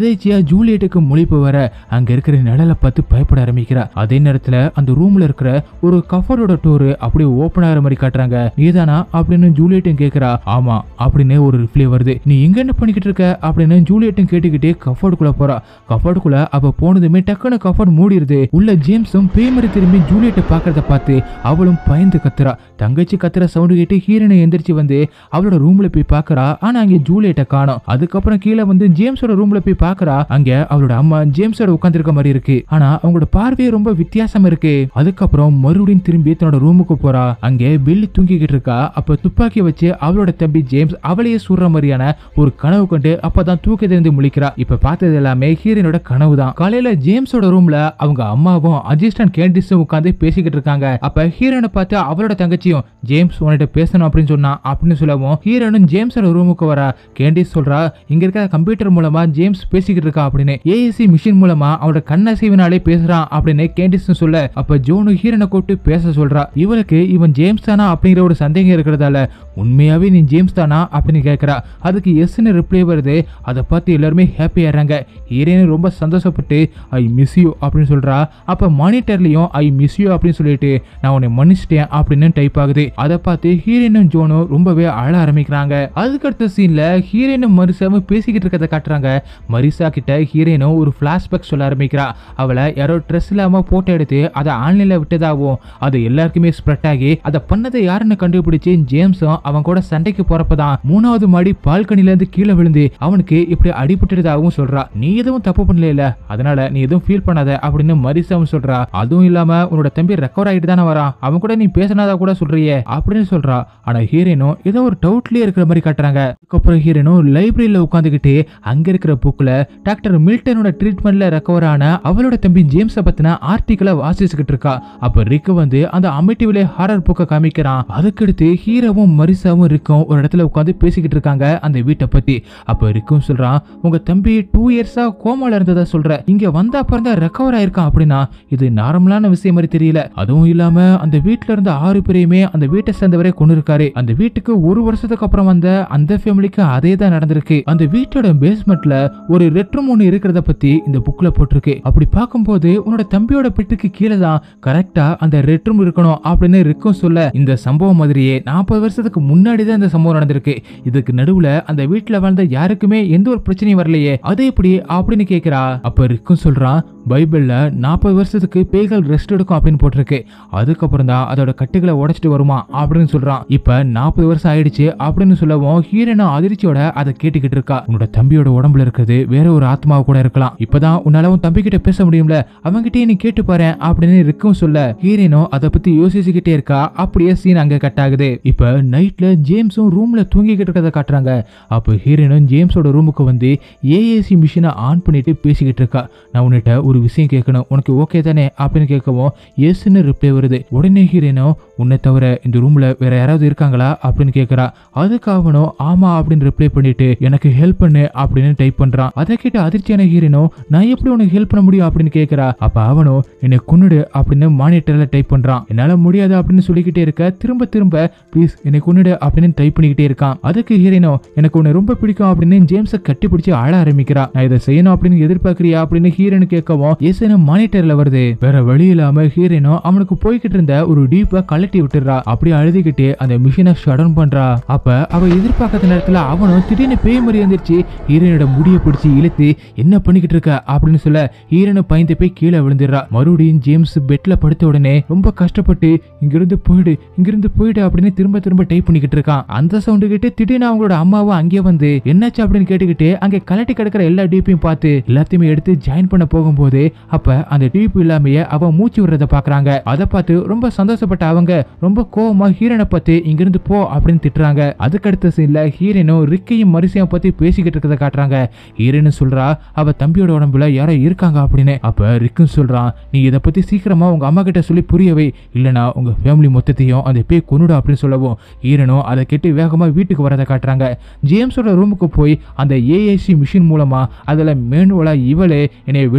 எதேச்சியா ஜூலியட்டுக்கு முழிப்பு வர அங்க இருக்கிற நிழலை பார்த்து பயப்பட ஆரம்பிக்கிறா அதே நேரத்துல அந்த ரூம்ல இருக்கிற ஒரு கஃபரோட டோரு அப்படியே ஓபன் ஆகிற மாதிரி காட்டுறாங்க நீதானா அப்படின்னு ஜூலியட்டும் கேக்குறா ஆமா அப்படின்னு ஒரு ரிப்ளை வருது நீ எங்க என்ன பண்ணிக்கிட்டு இருக்க அப்படின்னு ஜூலியட்டும் கேட்டுக்கிட்டே கஃபோர்டுக்குள்ள போறா கஃபோர்டுக்குள்ள அவ போனதுமே டக்குன்னு கஃபோர்ட் மூடிடுது உள்ள ஜேம்ஸும் பேய் மாதிரி திரும்பி ஜூலியட்டை பாக்குறத பார்த்து அவளும் பயந்து கத்துறா தங்கச்சி கத்துற சவுண்டு கேட்டு ஹீரோனை எந்திரிச்சு வந்து அவளோட ரூம்ல போய் பாக்குறா ஆனா அங்க ஜூலியட்டை காணோம் அதுக்கப்புறம் கீழே வந்து ஜேம்ஸோட ரூம்ல போய் பாக்குறா அங்க அவளோட அம்மா ஜேம்ஸோட உட்காந்துருக்க மாதிரி இருக்கு ஆனா அவங்களோட பார்வையே ரொம்ப வித்தியாசமா இருக்கு அதுக்கப்புறம் மறுபடியும் திரும்பி தன்னோட ரூமுக்கு போறா அங்கே பெல்லி தூங்கிக்கிட்டு இருக்கா அப்ப துப்பாக்கி வச்சு அவளோட தம்பி ஜேம்ஸ் அவளையே சுடுற மாதிரியான ஒரு கனவு கண்டு அப்பதான் தூக்கத்திலிருந்து முழிக்கிறா இப்ப பார்த்தது எல்லாமே ஹீரோனோட கனவு தான் காலையில ஜேம்ஸோட ரூம்ல அவங்க அம்மாவும் அசிஸ்டன்ட் கேண்டிஸும் உட்காந்து பேசிக்கிட்டு இருக்காங்க அப்ப ஹீரோனை பார்த்து அவளோட தங்கச்சியும் ஜேம்ஸ் உன்கிட்ட பேசணும் அப்படின்னு சொன்னா அப்படின்னு சொல்லவும் ஹீரோனும் ஜேம்ஸோட ரூமுக்கு வரா கேண்டிஸ் சொல்றா இங்க இருக்கிற கம்ப்யூட்டர் மூலமா ஜேம்ஸ் பேசிக்கிட்டு இருக்கா அப்படின்னு ஏஎஸ்சி மிஷின் மூலமா அவளோட கண்ணசைவினாலே பேசுறான் அப்படின்னு கேண்டிஸ் சொல்ல அப்ப ஜோனு ஹீரோனை கூப்பிட்டு பேச சொல்றா இவளுக்கு இவன் ஜேம்ஸ் தானா அப்படிங்கிற ஒரு சந்தேகம் இருக்கிறதால உண்மையாவே நீ ஜேம்ஸ் தானா அப்படின்னு கேட்கறா அதுக்கு எஸ்ன்னு ரிப்ளை வருது அதை பார்த்து எல்லாருமே ஹாப்பி ஆறாங்க ஹீரோயின் ரொம்ப சந்தோஷப்பட்டு ஐ மிஸ் யூ அப்படின்னு சொல்றா அப்ப மானிட்டர்லயும் ஐ மிஸ் யூ அப்படின்னு சொல்லிட்டு நான் உன்னை மன்னிச்சிட்டேன் அப்படின்னு டைப் ஆகுது அதை பார்த்து ஹீரோயினும் ஜோனும் ரொம்பவே அழ ஆரம்பிக்கிறாங்க அதுக்கடுத்த சீன்ல ஹீரோயினும் மரிசாவும் பேசிக்கிட்டு இருக்கிறத காட்டுறாங்க மரிசா கிட்ட ஹீரோயினும் ஒரு பிளாஷ்பேக் சொல்ல ஆரம்பிக்கிறா அவளை யாரோ ட்ரெஸ் இல்லாம போட்டோ எடுத்து அதை ஆன்லைன்ல விட்டதாகவும் அது எல்லாருக்குமே ஸ்ப்ரெட் ஆகி அதை பண்ணதை யாருன்னு கண்டுபிடிச்சு ஜேம்ஸும் அவன் கூட சண்டைக்கு போறப்பதான் மூணாவது மாடி பால்கனில இருந்து கீழே விழுந்து அவனுக்கு இப்படி அடிபட்டுட்டதாகவும் சொல்றா நீ எதுவும் தப்பு பண்ணல அதனால நீ எதுவும் ஃபீல் பண்ணாத அப்படின்னு மரிசாவும் சொல்றா அதுவும் இல்லாம உன்னோட தம்பி ரெக்கவர் ஆகிட்டு தானே வரான் அவன் கூட நீ பேசினதா கூட சொல்றியே அப்படின்னு சொல்றா ஆனா ஹீரோனும் ஏதோ ஒரு டவுட்லயே இருக்கிற மாதிரி காட்டுறாங்க அதுக்கப்புறம் ஹீரோனும் லைப்ரரியில உட்காந்துக்கிட்டு அங்க இருக்கிற புக்ல டாக்டர் மில்டனோட ட்ரீட்மெண்ட்ல ரெக்கவர் ஆன அவளோட தம்பி ஜேம்ஸ பத்தின ஆர்டிக்கலை வாசிச்சுக்கிட்டு இருக்கா அப்ப ரிக்கு வந்து அந்த அமிட்டிவிலே ஹாரர் புக்கை காமிக்கிறான் அதுக்கடுத்து ஹீரோவும் மரிசாவும் ரிக்கும் ஒரு இடத்துல உட்காந்து பேசிக்கிட்டு இருக்காங்க அந்த வீட்டை பத்தி அப்ப ரிக்கும் சொல்றான் உங்க தம்பி டூ இயர்ஸா கோமால இருந்ததா சொல்ற இங்க வந்த அப்புறம் தான் ரெக்கவர் ஆயிருக்கான் அப்படின்னா இது நார்மலான விஷயம் மாதிரி தெரியல அதுவும் இல்லாம அந்த வீட்ல இருந்த ஆறு பேரையுமே அந்த வீட்டை சேர்ந்தவரே கொண்டு இருக்காரு அந்த வீட்டுக்கு ஒரு வருஷத்துக்கு அப்புறம் வந்த அந்த ஃபேமிலிக்கு அதே தான் நடந்திருக்கு அந்த வீட்டோட பேஸ்மெண்ட்ல ஒரு ரெட்ரூம் ஒன்று இருக்கிறத பத்தி இந்த புக்ல போட்டிருக்கு அப்படி பார்க்கும்போது உன்னோட தம்பியோட பெட்டுக்கு கீழே தான் கரெக்டா அந்த ரெட்ரூம் இருக்கணும் அப்படின்னு ரிக்கும் சொல்ல இந்த சம்பவம் மாதிரியே நாற்பது வருஷத்துக்கு முன்னாடி தான் இந்த சம்பவம் நடந்திருக்கு இதுக்கு நடுவுல அந்த வீட்டுல வாழ்ந்த யாருக்குமே எந்த ஒரு பிரச்சனையும் வரலையே அது எப்படி அப்படின்னு கேக்குறா அப்ப ரிக்கும் சொல்றான் பைபிள்ல நாற்பது வருஷத்துக்கு பேய்கள் ரெஸ்ட் எடுக்கும் அப்படின்னு போட்டிருக்கு அதுக்கப்புறம் தான் அதோட கட்டுகளை உடைச்சிட்டு வருமா அப்படின்னு சொல்றான் இப்ப நாற்பது வருஷம் ஆயிடுச்சு அப்படின்னு சொல்லவும் ஹீரோனும் அதிர்ச்சியோட அதை கேட்டுக்கிட்டு இருக்கா உன்னோட தம்பியோட உடம்புல இருக்கிறது வேற ஒரு ஆத்மாவை கூட இருக்கலாம் இப்பதான் உன்னால உன் தம்பி கிட்ட பேச முடியும்ல அவன்கிட்டயே நீ கேட்டு பாரு அப்படின்னு ரிக்கும் சொல்ல ஹீரோனும் அதை பத்தி யோசிச்சுக்கிட்டே இருக்கா அப்படியே சீன் அங்க கட் ஆகுது இப்ப நைட்ல ஜேம்ஸும் ரூம்ல தூங்கிக்கிட்டு இருக்கிறத காட்டுறாங்க அப்போ ஹீரோனும் ஜேம்ஸோட ரூமுக்கு வந்து ஏஏசி மிஷினை ஆன் பண்ணிட்டு பேசிக்கிட்டு இருக்கா நான் உன்கிட்ட ஒரு விஷயம் கேட்கணும் உனக்கு ஓகே தானே அப்படின்னு கேட்கவும் எஸ்ன்னு ரிப்ளை வருது உடனே ஹீரோனும் உன்னை தவிர இந்த ரூம்ல வேற யாராவது இருக்காங்களா அப்படின்னு கேட்கறா அதுக்கு அவனும் ஆமா அப்படின்னு ரிப்ளை பண்ணிட்டு எனக்கு ஹெல்ப் பண்ணு அப்படின்னு டைப் பண்றான் அதை கேட்டு அதிர்ச்சியான ஹீரோனும் நான் எப்படி உனக்கு ஹெல்ப் பண்ண முடியும் அப்படின்னு கேட்கறா அப்ப அவனும் என்னை கொன்னுடு அப்படின்னு மானிட்டர்ல டைப் பண்றான் என்னால முடியாது அப்படின்னு சொல்லிக்கிட்டே இருக்க திரும்ப திரும்ப ப்ளீஸ் என்னை கொன்னுடு அப்படின்னு டைப் பண்ணிக்கிட்டே இருக்கான் அதுக்கு ஹீரோனோ எனக்கு உன்னை ரொம்ப பிடிக்கும் அப்படின்னு ஜேம்ஸை கட்டி பிடிச்சி ஆள ஆரம்பிக்கிறா நான் இதை செய்யணும் அப்படின்னு எதிர்பார்க்கறியா அப்படின்னு ஹீரோனு கேட்கவும் ஏசன மானிட்டர்ல வருது வேற வழி இல்லாம ஹீரோனோ அவனுக்கு போய்கிட்டு இருந்த ஒரு டீப்பை கழட்டி விட்டுறா அப்படியே அழுதுகிட்டு அந்த மிஷினை ஷடன் பண்றா அப்ப அவ எதிர்பார்க்காத நேரத்துல அவனும் திடீர்னு பேய் மாதிரி வந்துருச்சு ஹீரோனோட முடியை பிடிச்சி இழுத்து என்ன பண்ணிக்கிட்டு இருக்க அப்படின்னு சொல்ல ஹீரோனு பயந்து போய் கீழே விழுந்துடுறா மறுபடியும் ஜேம்ஸ் பெட்ல படுத்த உடனே ரொம்ப கஷ்டப்பட்டு இங்கிருந்து போயிடு இங்கிருந்து போயிடு அப்படின்னு திரும்ப திரும்ப டைப் பண்ணிக்கிட்டு இருக்கான் அந்த சவுண்டு கேட்டு திடீர்னு அவங்களோட அம்மாவும் அங்கே வந்து என்னாச்சு அப்படின்னு கேட்டுக்கிட்டு அங்கே கலட்டி கிடக்கிற எல்லா டிபியும் பார்த்து எல்லாத்தையுமே எடுத்து ஜாயின் பண்ண போகும்போது அப்ப அந்த டிபி இல்லாமையே அவன் மூச்சு விடுறத பாக்குறாங்க அதை பார்த்து ரொம்ப சந்தோஷப்பட்ட அவங்க ரொம்ப கோவமா ஹீரோனை பார்த்து இங்கிருந்து போ அப்படின்னு திட்டுறாங்க அதுக்கடுத்த சீன்ல ஹீரோனும் ரிக்கையும் மரிசையும் பத்தி பேசிக்கிட்டு இருக்கிறத காட்டுறாங்க ஹீரோனு சொல்றா அவ தம்பியோட உடம்புல யாரோ இருக்காங்க அப்படின்னு அப்ப ரிக்கும் சொல்றான் நீ இதை பத்தி சீக்கிரமா உங்க அம்மா கிட்ட சொல்லி புரியவை இல்லனா உங்க ஃபேமிலி மொத்தத்தையும் அந்த பேய் கொன்னுடு அப்படின்னு சொல்லவும் ஹீரனும் அதை கேட்டு வேகமா வீட்டுக்கு வரதை காட்டுறாங்க ஜேம்ஸோட ரூமுக்கு போய் அந்த ஏஏசி மிஷின் மூலமா அதுல மேனுவலா இவளே என்னை வெளியில கூட்டிட்டு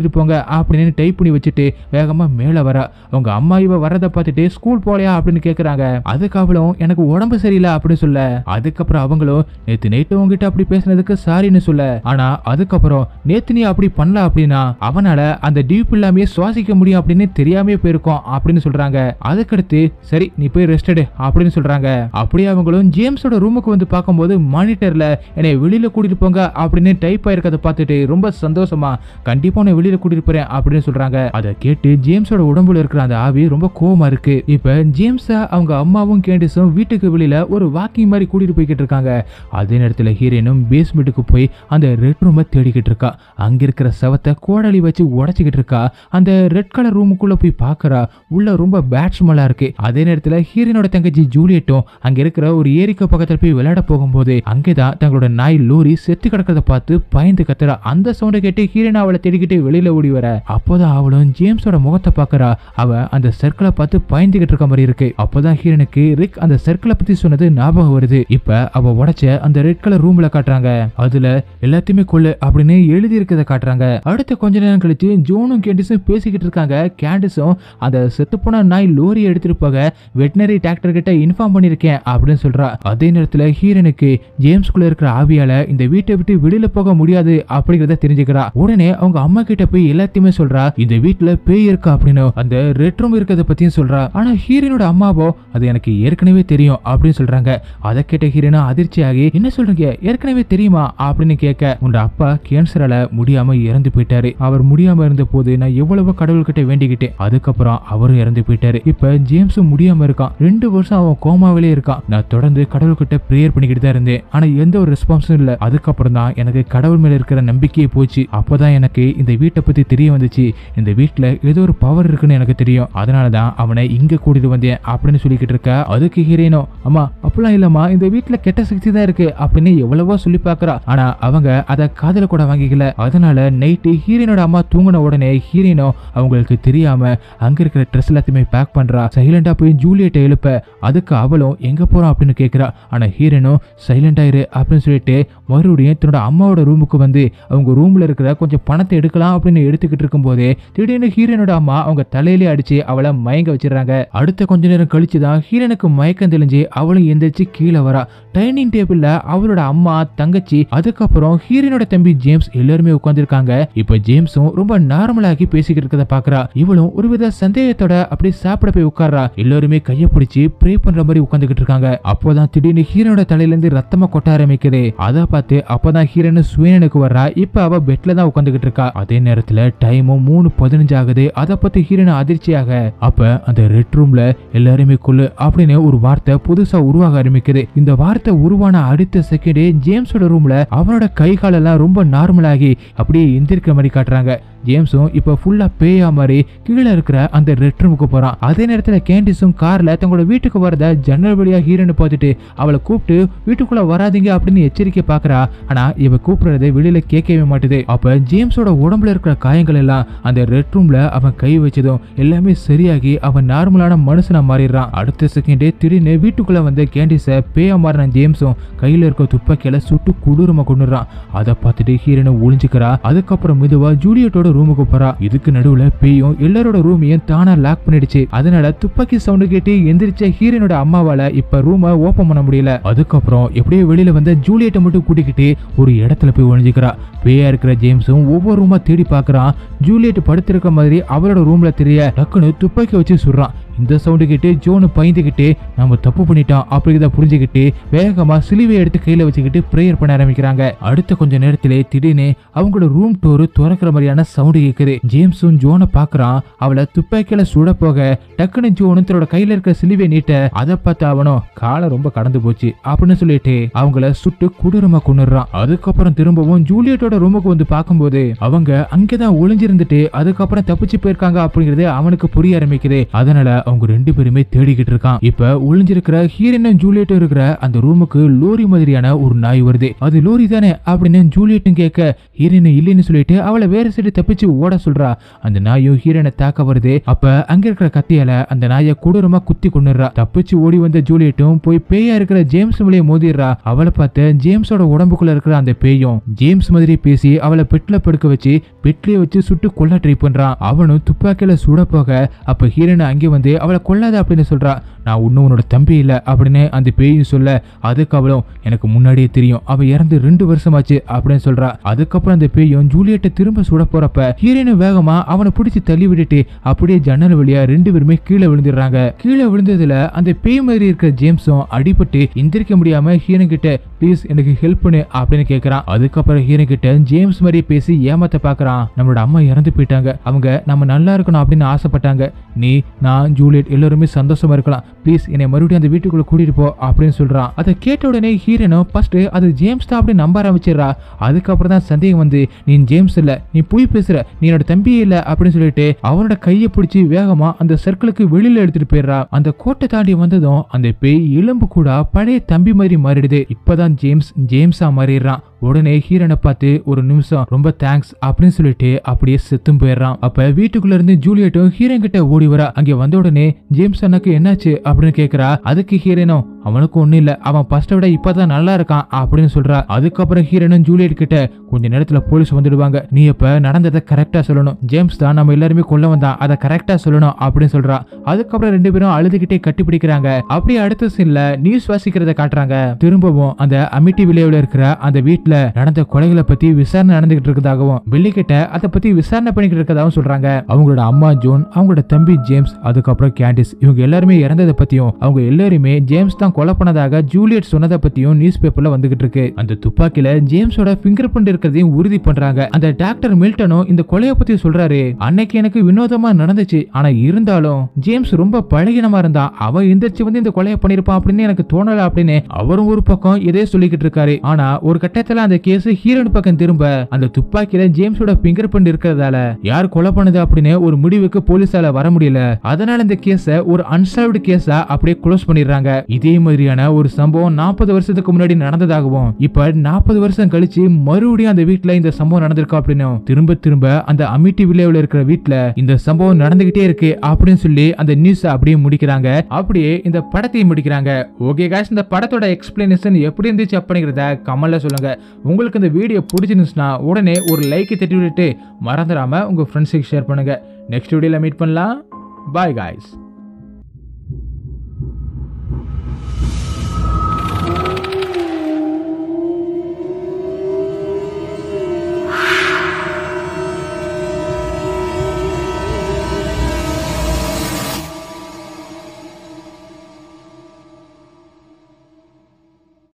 கூட்டிட்டு போங்க அப்படின்னு டைப் பண்ணி வச்சுட்டு வேகமா மேல வர அவங்க அம்மா இவ வரதை பார்த்துட்டு ஸ்கூல் போலையா அப்படின்னு கேக்குறாங்க அதுக்கு அவளும் எனக்கு உடம்பு சரியில்லை அப்படின்னு சொல்ல அதுக்கப்புறம் அவங்களும் நேத்து நைட்டு உங்ககிட்ட அப்படி பேசுனதுக்கு சாரின்னு சொல்ல ஆனா அதுக்கப்புறம் நேத்து நீ அப்படி பண்ணல அப்படின்னா அவனால அந்த டியூப் இல்லாமயே சுவாசிக்க முடியும் அப்படின்னு தெரியாமே போயிருக்கோம் அப்படின்னு சொல்றாங்க அதுக்கடுத்து சரி நீ போய் ரெஸ்ட் எடு அப்படின்னு சொல்றாங்க அப்படியே அவங்களும் ஜேம்ஸோட ரூமுக்கு வந்து பார்க்கும்போது மானிட்டர்ல என்னை வெளியில கூட்டிட்டு போங்க அப்படின்னு டைப் ஆயிருக்கதை பார்த்துட்டு ரொம்ப சந்தோஷமா கண்டிப்பா உன்னை வெளியில கூட்டிட்டு போறேன் அப்படின்னு சொல்றாங்க அதை கேட்டு ஜேம்ஸோட உடம்புல இருக்கிற அந்த ஆவி ரொம்ப கோவமா இருக்கு இப்ப ஜேம்ஸ அவங்க அம்மாவும் கேண்டிஸும் வீட்டுக்கு வெளியில ஒரு வாக்கிங் மாதிரி கூட்டிட்டு போய்கிட்டு இருக்காங்க அதே நேரத்துல ஹீரோயினும் பேஸ்மெண்ட்டுக்கு போய் அந்த ரெட் ரூமை தேடிக்கிட்டு இருக்கா அங்க இருக்கிற சவத்தை கோடாலி வச்சு உடைச்சிக்கிட்டு இருக்கா அந்த ரெட் கலர் ரூமுக்குள்ள போய் பார்க்கறா உள்ள ரொம்ப பேட் ஸ்மெல்லா இருக்கு அதே நேரத்துல ஹீரோனோட தங்கச்சி ஜூலியட்டும் அங்க இருக்கிற ஒரு ஏரிக்கு பக்கத்துல போய் விளையாட போகும்போது அங்கேதான் தங்களோட நாய் லூரி செத்து கிடக்கிறத பார்த்து பயந்து கத்துறா அந்த சவுண்டை கேட்டு ஹீரோன் அவளை தேடிக்கிட்டு வெளியில ஓடி வர அப்போதான் அவளும் ஜேம்ஸோட முகத்தை பார்க்கறா அவ அந்த சர்க்கிளை பார்த்து பயந்துகிட்டு இருக்க மாதிரி இருக்கு அப்போதான் ஹீரோனுக்கு ரிக் அந்த சர்க்கிளை பத்தி சொன்னது ஞாபகம் வருது இப்ப அவ உடைச்ச அந்த ரெட் கலர் ரூம்ல காட்டுறாங்க அதுல எல்லாத்தையுமே கொள்ளு அப்படின்னு எழுதி இருக்கிறத காட்டுறாங்க அடுத்த கொஞ்ச நேரம் கழிச்சு ஜோனும் கேண்டிஸும் பேசிக்கிட்டு இருக்காங்க கேண்டிஸும் அந்த செத்துப்போன நாய் லோரி எடுத்துட்டு போக வெட்டினரி டாக்டர் கிட்ட இன்ஃபார்ம் பண்ணிருக்கேன் அப்படின்னு சொல்றா அதே நேரத்துல ஹீரனுக்கு ஜேம்ஸ்குள்ள இருக்கிற ஆவியால இந்த வீட்டை விட்டு வெளியில போக முடியாது அப்படிங்கறத தெரிஞ்சுக்கிறா உடனே அவங்க அம்மா கிட்ட போய் எல்லாத்தையுமே சொல்றா இந்த வீட்டுல பேய் இருக்கு அப்படின்னு அந்த ரெட் ரூம் இருக்கிறத பத்தியும் சொல்றா ஆனா ஹீரனோட அம்மாவோ அது எனக்கு ஏற்கனவே தெரியும் அப்படின்னு சொல்றாங்க அதை கேட்ட ஹீரனா அதிர்ச்சியாகி என்ன சொல்றீங்க ஏற்கனவே தெரியுமா அப்படின்னு கேட்க உங்க அப்பா கேன்சரால முடியாம இறந்து போயிட்டாரு அவர் முடியாம இருந்த போது நான் எவ்வளவு கடவுள்கிட்ட வேண்டிக்கிட்டேன் அதுக்கப்புறம் அவரும் இறந்து போயிட்டாரு இப்ப ஜேம்ஸும் முடியாம இருக்கான் ரெண்டு வருஷம் அவன் கோமாவிலே இருக்கான் நான் தொடர்ந்து கடவுள்கிட்ட ப்ரேயர் பண்ணிக்கிட்டு தான் இருந்தேன் ஆனா எந்த ஒரு ரெஸ்பான்ஸும் இல்ல அதுக்கப்புறம் தான் எனக்கு கடவுள் மேல இருக்கிற நம்பிக்கையே போச்சு அப்பதான் எனக்கு இந்த வீட்டை பத்தி தெரிய வந்துச்சு இந்த வீட்டுல ஏதோ ஒரு பவர் இருக்குன்னு எனக்கு தெரியும் அதனாலதான் அவனை இங்க கூட்டிட்டு வந்தேன் அப்படின்னு சொல்லிக்கிட்டு இருக்க அதுக்கு ஹீரோயினோ அம்மா அப்படிலாம் இல்லம்மா இந்த வீட்டுல கெட்ட சக்தி தான் இருக்கு அப்படின்னு எவ்வளவோ சொல்லி பாக்குறா ஆனா அவங்க அதை காதல கூட வாங்கிக்கல அதனால நைட்டு ஹீரோனோட அம்மா தூங்கின உடனே ஹீரோயினோ அவங்களுக்கு தெரியாம அங்க இருக்கிற ட்ரெஸ் எல்லாத்தையுமே பேக் பண்றா சைலண்டா போய் ஜூலியட்டை எழுப்ப அதுக்கு அவளும் எங்க போறோம் அப்படின்னு கேக்குறா ஆனா ஹீரோனும் சைலண்டா இரு அப்படின்னு சொல்லிட்டு மறுபடியும் தன்னோட அம்மாவோட ரூமுக்கு வந்து அவங்க ரூம்ல இருக்கிற கொஞ்சம் பணத்தை எடுக்கலாம் அப்படின்னு எடுத்துக்கிட்டு இருக்கும்போதே திடீர்னு ஹீரோனோட அம்மா அவங்க தலையிலே அடிச்சு அவளை மயங்க வச்சிடுறாங்க அடுத்த கொஞ்ச நேரம் கழிச்சு தான் ஹீரோனுக்கு மயக்கம் தெளிஞ்சு அவளும் எந்திரிச்சு கீழே வரா டைனிங் டேபிள்ல அவளோட அம்மா தங்கச்சி அதுக்கப்புறம் ஹீரோனோட தம்பி ஜேம்ஸ் எல்லாருமே உட்காந்துருக்காங்க இப்ப ஜேம்ஸும் ரொம்ப நார்மலாகி பேசிக்கிட்டு இருக்கத பாக்குறா இவளும் ஒருவித சந்தேகத்தோட அப்படியே சாப்பிட போய் உட்கார்றா எல்லாருமே கைய பிடிச்சி ப்ரே பண்ற மாதிரி உட்காந்துக்கிட்டு இருக்காங்க அப்போதான் திடீர்னு ஹீரோனோட தலையில இருந்து ரத்தமா கொட்ட ஆரம்பிக்குது அதை பார்த்து அப்பதான் ஹீரோனு சுயனுக்கு வர்றா இப்ப அவ பெட்ல தான் உட்காந்துக்கிட்டு இருக்கா அதே நேரத்துல டைமும் மூணு பதினஞ்சு ஆகுது அதை பார்த்து ஹீரோனு அதிர்ச்சியாக அப்ப அந்த ரெட் ரூம்ல எல்லாருமே கொல்லு அப்படின்னு ஒரு வார்த்தை புதுசா உருவாக ஆரம்பிக்குது இந்த வார்த்தை உருவான அடுத்த செகண்டே ஜேம்ஸோட ரூம்ல அவனோட கை காலெல்லாம் ரொம்ப நார்மலாகி அப்படியே எந்திரிக்கிற மாதிரி காட்டுறாங்க ஜேம்ஸும் இப்ப ஃபுல்லா பேயா மாதிரி கீழே இருக்கிற அந்த ரெட் ரூமுக்கு போறான் அதே நேரத்துல கேண்டிஸும் கார்ல தங்களோட வீட்டுக்கு வரத ஜன்னல் வழியா ஹீரோன்னு பார்த்துட்டு அவளை கூப்பிட்டு வீட்டுக்குள்ள வராதீங்க அப்படின்னு எச்சரிக்கை பாக்குறா ஆனா இவ கூப்பிடுறதை வெளியில கேட்கவே மாட்டுது அப்ப ஜேம்ஸோட உடம்புல இருக்கிற காயங்கள் எல்லாம் அந்த ரெட் ரூம்ல அவன் கை வச்சதும் எல்லாமே சரியாகி அவன் நார்மலான மனுஷனா மாறிடுறான் அடுத்த செகண்டே திடீர்னு வீட்டுக்குள்ள வந்து கேண்டிஸ பேயா மாறின ஜேம்ஸும் கையில இருக்க துப்பாக்கியால சுட்டு கொடூரமா கொண்டுறான் அதை பார்த்துட்டு ஹீரோனை ஒளிஞ்சுக்கிறா அதுக்கப்புறம் மெதுவா ஜூலியட்டோட ரூமுக்கு போறா இதுக்கு நடுவுல பேயும் எல்லாரோட ரூமையும் தானா லாக் பண்ணிடுச்சு அதனால துப்பாக்கி சவுண்டு கேட்டு எந்திரிச்ச ஹீரோனோட அம்மாவால இப்ப ரூமை ஓபன் பண்ண முடியல அதுக்கப்புறம் எப்படியோ வெளியில வந்த ஜூலியட்டை மட்டும் கூட்டிக்கிட்டு ஒரு இடத்துல போய் ஒளிஞ்சுக்கிறா பேயா இருக்கிற ஜேம்ஸும் ஒவ்வொரு ரூமா தேடி பார்க்கறான் ஜூலியட் படுத்திருக்க மாதிரி அவளோட ரூம்ல தெரிய டக்குன்னு துப்பாக்கி வச்சு சுடுறான் இந்த சவுண்டு கேட்டு ஜோனு பயந்துக்கிட்டு நம்ம தப்பு பண்ணிட்டோம் அப்படிங்கிறத புரிஞ்சுக்கிட்டு வேகமா சிலுவை எடுத்து கையில வச்சுக்கிட்டு ப்ரேயர் பண்ண ஆரம்பிக்கிறாங்க அடுத்த கொஞ்ச நேரத்திலே திடீர்னு அவங்களோட ரூம் டோர் திறக்கிற மாதிரியான சவுண்டு கேக்குது ஜேம்ஸும் ஜோனை பாக்குறான் அவளை துப்பாக்கியில சுட போக டக்குன்னு ஜோனு தன்னோட கையில இருக்கிற சிலுவை நீட்ட அதை பார்த்து அவனும் காலம் ரொம்ப கடந்து போச்சு அப்படின்னு சொல்லிட்டு அவங்கள சுட்டு கொடூரமா கொண்டுறான் அதுக்கப்புறம் திரும்பவும் ஜூலியட்டோட ரூமுக்கு வந்து பார்க்கும்போது அவங்க அங்கேதான் ஒளிஞ்சிருந்துட்டு அதுக்கப்புறம் தப்பிச்சு போயிருக்காங்க அப்படிங்கிறது அவனுக்கு புரிய ஆரம்பிக்குது அதனால அவங்க ரெண்டு பேருமே தேடிக்கிட்டு இருக்கான் இப்ப ஒளிஞ்சிருக்கிற ஹீரோனும் ஜூலியட்டும் இருக்கிற அந்த ரூமுக்கு லோரி மாதிரியான ஒரு நாய் வருது அது லோரி தானே அப்படின்னு ஜூலியட்டும் கேட்க ஹீரோயின் இல்லைன்னு சொல்லிட்டு அவளை வேற சைடு தப்பிச்சு ஓட சொல்றா அந்த நாயும் ஹீரோனை தாக்க வருது அப்ப அங்க இருக்கிற கத்தியால அந்த நாயை கொடூரமா குத்தி கொண்டுறா தப்பிச்சு ஓடி வந்த ஜூலியட்டும் போய் பேயா இருக்கிற ஜேம்ஸ் மேலே மோதிடுறா அவளை பார்த்து ஜேம்ஸோட உடம்புக்குள்ள இருக்கிற அந்த பேயும் ஜேம்ஸ் மாதிரி பேசி அவளை பெட்ல படுக்க வச்சு பெட்லயே வச்சு சுட்டு கொல்ல ட்ரை பண்றான் அவனும் துப்பாக்கியில சுட போக அப்ப ஹீரோனை அங்கே வந்து அவளை கொல்லாத அப்படின்னு சொல்றா நான் இன்னும் உன்னோட தம்பி இல்ல அப்படின்னு அந்த பேயும் சொல்ல அதுக்கு அவளும் எனக்கு முன்னாடியே தெரியும் அவ இறந்து ரெண்டு வருஷமாச்சு அப்படின்னு சொல்றா அதுக்கப்புறம் அந்த பேயும் ஜூலியட்டை திரும்ப சுட போறப்ப ஹீரோயினும் வேகமா அவனை பிடிச்சி தள்ளி விட்டுட்டு அப்படியே ஜன்னல் வழியா ரெண்டு பேருமே கீழே விழுந்துடுறாங்க கீழே விழுந்ததுல அந்த பேய் மாதிரி இருக்கிற ஜேம்ஸும் அடிபட்டு எந்திரிக்க முடியாம ஹீரன் கிட்ட ப்ளீஸ் எனக்கு ஹெல்ப் பண்ணு அப்படின்னு கேக்குறான் அதுக்கப்புறம் ஹீரன் கிட்ட ஜேம்ஸ் மாதிரி பேசி ஏமாத்த பாக்குறான் நம்மளோட அம்மா இறந்து போயிட்டாங்க அவங்க நம்ம நல்லா இருக்கணும் அப்படின்னு ஆசைப்பட்டாங்க நீ நான் ஜூலியட் எல்லாருமே சந்தோஷமா இருக்கலாம் ப்ளீஸ் என்னை மறுபடியும் அந்த வீட்டுக்குள்ள கூட்டிட்டு போ அப்படின்னு சொல்றான் அதை கேட்ட உடனே ஹீரனும் ஃபர்ஸ்ட் அது ஜேம்ஸ் தான் அப்படின்னு நம்ப ஆரம்பிச்சிடுறா அதுக்கப்புறம் தான் சந்தேகம் வந்து நீ ஜேம்ஸ் இல்ல நீ பொய் பேசுற நீ என்னோட தம்பியே இல்ல அப்படின்னு சொல்லிட்டு அவனோட கையை பிடிச்சி வேகமா அந்த சர்க்கிளுக்கு வெளியில எடுத்துட்டு போயிடுறா அந்த கோட்டை தாண்டி வந்ததும் அந்த பேய் எலும்பு கூட பழைய தம்பி மாதிரி மாறிடுது இப்பதான் ஜேம்ஸ் ஜேம்ஸா மாறிடுறான் உடனே ஹீரனை பார்த்து ஒரு நிமிஷம் ரொம்ப தேங்க்ஸ் அப்படின்னு சொல்லிட்டு அப்படியே செத்தும் போயிடுறான் அப்ப வீட்டுக்குள்ள இருந்து ஜூலியட்டும் ஹீரன் கிட்ட ஓடி வரா அங்க வந்த உடனே ஜேம்ஸ் அண்ணாக்கு என்னாச்சு அப்படின்னு கேக்குறா அதுக்கு ஹீரனும் அவனுக்கு ஒண்ணும் இல்ல அவன் ஃபர்ஸ்ட விட இப்பதான் நல்லா இருக்கான் அப்படின்னு சொல்றா அதுக்கப்புறம் ஹீரனும் ஜூலியட் கிட்ட கொஞ்ச நேரத்துல போலீஸ் வந்துடுவாங்க நீ இப்ப நடந்ததை கரெக்டா சொல்லணும் ஜேம்ஸ் தான் நம்ம எல்லாருமே கொல்ல வந்தான் அதை கரெக்டா சொல்லணும் அப்படின்னு சொல்றா அதுக்கப்புறம் ரெண்டு பேரும் அழுதுகிட்டே கட்டி பிடிக்கிறாங்க அப்படியே அடுத்த சீன்ல நியூஸ் வாசிக்கிறத காட்டுறாங்க திரும்பவும் அந்த அமிட்டி விளைவுல இருக்கிற அந்த வீட்ல நடந்த கொலைகளை பத்தி விசாரணை நடந்துகிட்டு இருக்கதாகவும் பில்லி கிட்ட அதை பத்தி விசாரணை பண்ணிக்கிட்டு இருக்கதாகவும் சொல்றாங்க அவங்களோட அம்மா ஜோன் அவங்களோட தம்பி ஜேம்ஸ் அதுக்கப்புறம் கேண்டிஸ் இவங்க எல்லாருமே இறந்ததை பத்தியும் அவங்க எல்லாருமே ஜேம்ஸ் தான் கொலை பண்ணதாக ஜூலியட் சொன்னதை பத்தியும் நியூஸ் பேப்பர்ல வந்துகிட்டு இருக்கு அந்த துப்பாக்கில ஜேம்ஸோட பிங்கர் பிரிண்ட் இருக்கிறதையும் உறுதி பண்றாங்க அந்த டாக்டர் மில்டனும் இந்த கொலையை பத்தி சொல்றாரு அன்னைக்கு எனக்கு வினோதமா நடந்துச்சு ஆனா இருந்தாலும் ஜேம்ஸ் ரொம்ப பழகினமா இருந்தா அவன் எந்திரிச்சு வந்து இந்த கொலையை பண்ணிருப்பான் அப்படின்னு எனக்கு தோணல அப்படின்னு அவரும் ஒரு பக்கம் இதே சொல்லிக்கிட்டு இருக்காரு ஆனா ஒரு கட்டத்துல அந்த கேஸ் ஹீரோன் பக்கம் திரும்ப அந்த துப்பாக்கியில ஜேம்ஸோட பிங்கர் பிரிண்ட் இருக்கிறதால யார் கொலை பண்ணது அப்படின்னு ஒரு முடிவுக்கு போலீஸால வர முடியல அதனால இந்த கேஸ ஒரு அன்சால்வ்டு கேஸா அப்படியே க்ளோஸ் பண்ணிடுறாங்க இதே மாதிரியான ஒரு சம்பவம் நாற்பது வருஷத்துக்கு முன்னாடி நடந்ததாகவும் இப்ப நாற்பது வருஷம் கழிச்சு மறுபடியும் அந்த வீட்ல இந்த சம்பவம் நடந்திருக்கா அப்படின்னு திரும்ப திரும்ப அந்த அமிட்டி வில்லேவ்ல இருக்கிற வீட்ல இந்த சம்பவம் நடந்துகிட்டே இருக்கு அப்படின்னு சொல்லி அந்த நியூஸ் அப்படியே முடிக்கிறாங்க அப்படியே இந்த படத்தையும் முடிக்கிறாங்க ஓகே காய்ஸ் இந்த படத்தோட எக்ஸ்பிளனேஷன் எப்படி இருந்துச்சு அப்படிங்கிறத கமெண்ட்ல சொல்லுங்க உங்களுக்கு இந்த வீடியோ பிடிச்சிருந்துச்சுன்னா உடனே ஒரு லைக் தட்டி விட்டுட்டு மறந்துடாம உங்க ஃப்ரெண்ட்ஸுக்கு ஷேர் பண்ணுங்க நெக்ஸ்ட் வீடியோல மீட் பண்ணலாம் பாய் காய்ஸ்